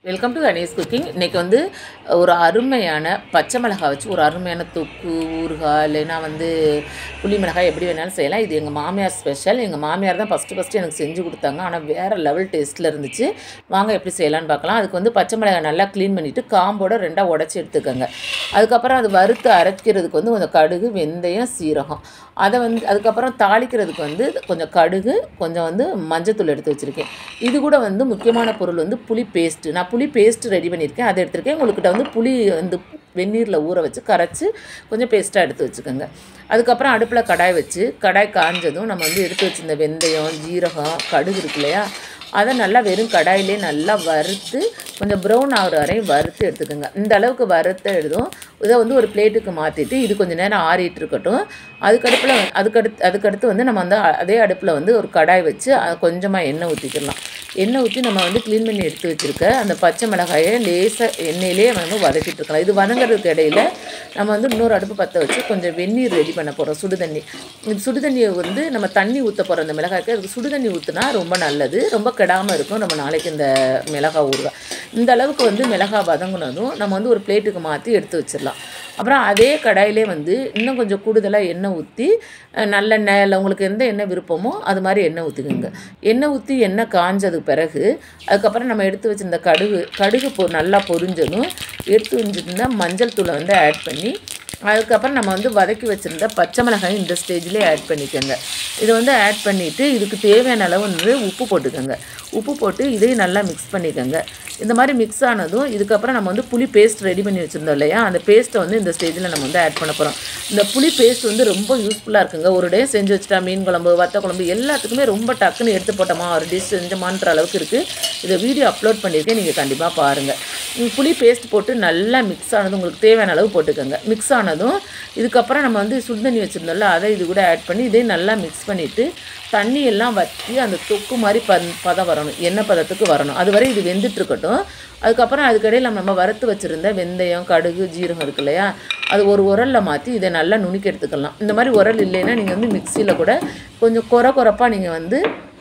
welcome to Ganesh cooking இன்றைக்கி வந்து ஒரு அருமையான பச்சை மிளகாய் வச்சு ஒரு அருமையான தொக்கு ஊறுகாய் இல்லைன்னா வந்து புளி மிளகாய் எப்படி வேணாலும் செய்யலாம் இது எங்கள் மாமியார் ஸ்பெஷல் எங்கள் மாமியார் தான் ஃபஸ்ட்டு ஃபஸ்ட்டு எனக்கு செஞ்சு கொடுத்தாங்க ஆனால் வேறு லெவல் டேஸ்ட்டில் இருந்துச்சு வாங்க எப்படி செய்யலாம்னு பார்க்கலாம் அதுக்கு வந்து பச்சை மிளகாய் நல்லா க்ளீன் பண்ணிவிட்டு காம்போட ரெண்டாக உடச்சி எடுத்துக்கோங்க அதுக்கப்புறம் அது வறுத்து அரைக்கிறதுக்கு வந்து கொஞ்சம் கடுகு வெந்தயம் சீரகம் அதை வந்து அதுக்கப்புறம் தாளிக்கிறதுக்கு வந்து கொஞ்சம் கடுகு கொஞ்சம் வந்து மஞ்சத்தூள் எடுத்து வச்சுருக்கேன் இது கூட வந்து முக்கியமான பொருள் வந்து புளி பேஸ்ட்டு நான் புளி பேஸ்ட் ரெடி பண்ணியிருக்கேன் அதை எடுத்திருக்கேன் உங்கள்கிட்ட வந்து புளி வந்து வெந்நீரில் ஊற வச்சு கரைச்சி கொஞ்சம் பேஸ்ட்டாக எடுத்து வச்சுக்கோங்க அதுக்கப்புறம் அடுப்பில் கடாய் வச்சு கடாய் காஞ்சதும் நம்ம வந்து எடுத்து வச்சிருந்த வெந்தயம் ஜீரகம் கடுகு இருக்கு இல்லையா அதை நல்லா வெறும் கடாயிலே நல்லா வறுத்து கொஞ்சம் ப்ரௌன் ஆகிற வரையும் வறுத்து எடுத்துக்கோங்க இந்த அளவுக்கு வறுத்த எடுத்தும் இதை வந்து ஒரு பிளேட்டுக்கு மாற்றிட்டு இது கொஞ்சம் நேரம் ஆறிட்டு இருக்கட்டும் அதுக்கடுப்பில் அதுக்கடுத்து அதுக்கடுத்து வந்து நம்ம வந்து அதே அடுப்பில் வந்து ஒரு கடாய் வச்சு அது கொஞ்சமாக எண்ணெய் ஊற்றிக்கலாம் எண்ணெய் ஊற்றி நம்ம வந்து க்ளீன் பண்ணி எடுத்து வச்சுருக்க அந்த பச்சை மிளகாயை லேசாக எண்ணெயிலே வந்து வதக்கிட்டு இருக்கலாம் இது வதங்குறதுக்கு இடையில நம்ம வந்து இன்னொரு அடுப்பு பற்ற வச்சு கொஞ்சம் வெந்நீர் ரெடி பண்ண போகிறோம் சுடு தண்ணி இது சுடு தண்ணியை வந்து நம்ம தண்ணி ஊற்ற போகிற அந்த மிளகாய்க்கு அதுக்கு சுடு தண்ணி ஊற்றினா ரொம்ப நல்லது ரொம்ப கெடாமல் இருக்கும் நம்ம நாளைக்கு இந்த மிளகாய் ஊறுகாய் இந்த அளவுக்கு வந்து மிளகாய் வதங்கினதும் நம்ம வந்து ஒரு பிளேட்டுக்கு மாற்றி எடுத்து வச்சிடலாம் அப்புறம் அதே கடாயிலே வந்து இன்னும் கொஞ்சம் கூடுதலாக எண்ணெய் ஊற்றி நல்லெண்ணெய் இல்லை உங்களுக்கு எந்த எண்ணெய் விருப்பமோ அது மாதிரி எண்ணெய் ஊற்றிக்கோங்க எண்ணெய் ஊற்றி எண்ணெய் காஞ்சதுக்கு பிறகு அதுக்கப்புறம் நம்ம எடுத்து வச்சிருந்த கடுகு கடுகு பொ நல்லா பொரிஞ்சதும் எடுத்து வச்சுருந்த மஞ்சள் தூளை வந்து ஆட் பண்ணி அதுக்கப்புறம் நம்ம வந்து வதக்கி வச்சுருந்த பச்சை மிளகாய் இந்த ஸ்டேஜ்லேயே ஆட் பண்ணிக்கோங்க இதை வந்து ஆட் பண்ணிவிட்டு இதுக்கு தேவையான அளவு வந்து உப்பு போட்டுக்கோங்க உப்பு போட்டு இதையும் நல்லா மிக்ஸ் பண்ணிக்கோங்க இந்த மாதிரி மிக்ஸ் ஆனதும் இதுக்கப்புறம் நம்ம வந்து புளி பேஸ்ட் ரெடி பண்ணி வச்சுருந்தோம் இல்லையா அந்த பேஸ்ட்டை வந்து இந்த ஸ்டேஜில் நம்ம வந்து ஆட் பண்ண போகிறோம் இந்த புளி பேஸ்ட் வந்து ரொம்ப யூஸ்ஃபுல்லாக இருக்குங்க ஒரு டே செஞ்சு வச்சுட்டா மீன் குழம்பு வத்த குழம்பு எல்லாத்துக்குமே ரொம்ப டக்குன்னு எடுத்து போட்டோமா ஒரு டிஷ் செஞ்சோமான்ற அளவுக்கு இருக்குது இதை வீடியோ அப்லோட் பண்ணியிருக்கேன் நீங்கள் கண்டிப்பாக பாருங்கள் புளி பேஸ்ட் போட்டு நல்லா மிக்ஸ் ஆனது உங்களுக்கு தேவையான அளவு போட்டுக்கோங்க மிக்ஸ் ஆனதும் இதுக்கப்புறம் நம்ம வந்து சுடுதண்ணி வச்சுருந்தோம்ல அதை இது கூட ஆட் பண்ணி இதையும் நல்லா மிக்ஸ் பண்ணிவிட்டு தண்ணி எல்லாம் வற்றி அந்த தொக்கு மாதிரி ப பதம் வரணும் எண்ணெய் பதத்துக்கு வரணும் அது வரை இது வெந்துட்டுருக்கட்டும் அதுக்கப்புறம் அதுக்கடையில் நம்ம வறுத்து வச்சுருந்த வெந்தயம் கடுகு ஜீரகம் இருக்கு இல்லையா அது ஒரு உரலில் மாற்றி இதை நல்லா நுணுக்கி எடுத்துக்கலாம் இந்த மாதிரி உரல் இல்லைன்னா நீங்கள் வந்து மிக்சியில் கூட கொஞ்சம் குறை குறைப்பாக நீங்கள் வந்து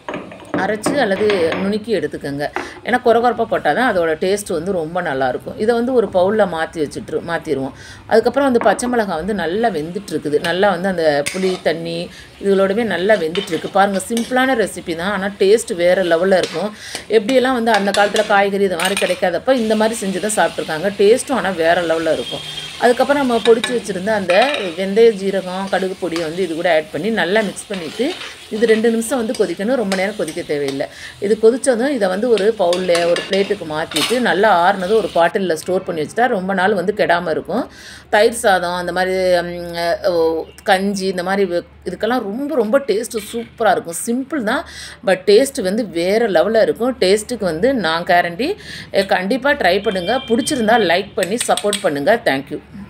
அரைச்சி அல்லது நுணுக்கி எடுத்துக்கோங்க ஏன்னா குறகுறப்பாக போட்டால் தான் அதோட டேஸ்ட் வந்து ரொம்ப நல்லாயிருக்கும் இதை வந்து ஒரு பவுலில் மாற்றி வச்சுட்டு மாற்றிடுவோம் அதுக்கப்புறம் வந்து பச்சை மிளகாய் வந்து நல்லா வெந்துட்டுருக்குது நல்லா வந்து அந்த புளி தண்ணி இதுகளோடவே நல்லா வெந்துட்டுருக்கு பாருங்கள் சிம்பிளான ரெசிபி தான் ஆனால் டேஸ்ட் வேறு லெவலில் இருக்கும் எப்படியெல்லாம் வந்து அந்த காலத்தில் காய்கறி இது மாதிரி கிடைக்காதப்ப இந்த மாதிரி செஞ்சு தான் சாப்பிட்ருக்காங்க டேஸ்ட்டும் ஆனால் வேறு லெவலில் இருக்கும் அதுக்கப்புறம் நம்ம பொடிச்சு வச்சுருந்த அந்த வெந்தய ஜீரகம் கடுகு பொடியை வந்து இது கூட ஆட் பண்ணி நல்லா மிக்ஸ் பண்ணிவிட்டு இது ரெண்டு நிமிஷம் வந்து கொதிக்கணும் ரொம்ப நேரம் கொதிக்க தேவையில்லை இது கொதித்ததும் இதை வந்து ஒரு பவுலில் ஒரு பிளேட்டுக்கு மாற்றிட்டு நல்லா ஆறுனதும் ஒரு பாட்டிலில் ஸ்டோர் பண்ணி வச்சுட்டா ரொம்ப நாள் வந்து கெடாமல் இருக்கும் தயிர் சாதம் அந்த மாதிரி கஞ்சி இந்த மாதிரி இதுக்கெல்லாம் ரொம்ப ரொம்ப டேஸ்ட்டு சூப்பராக இருக்கும் சிம்பிள் தான் பட் டேஸ்ட்டு வந்து வேறு லெவலில் இருக்கும் டேஸ்ட்டுக்கு வந்து நான் கேரண்டி கண்டிப்பாக ட்ரை பண்ணுங்கள் பிடிச்சிருந்தா லைக் பண்ணி சப்போர்ட் பண்ணுங்கள் தேங்க்யூ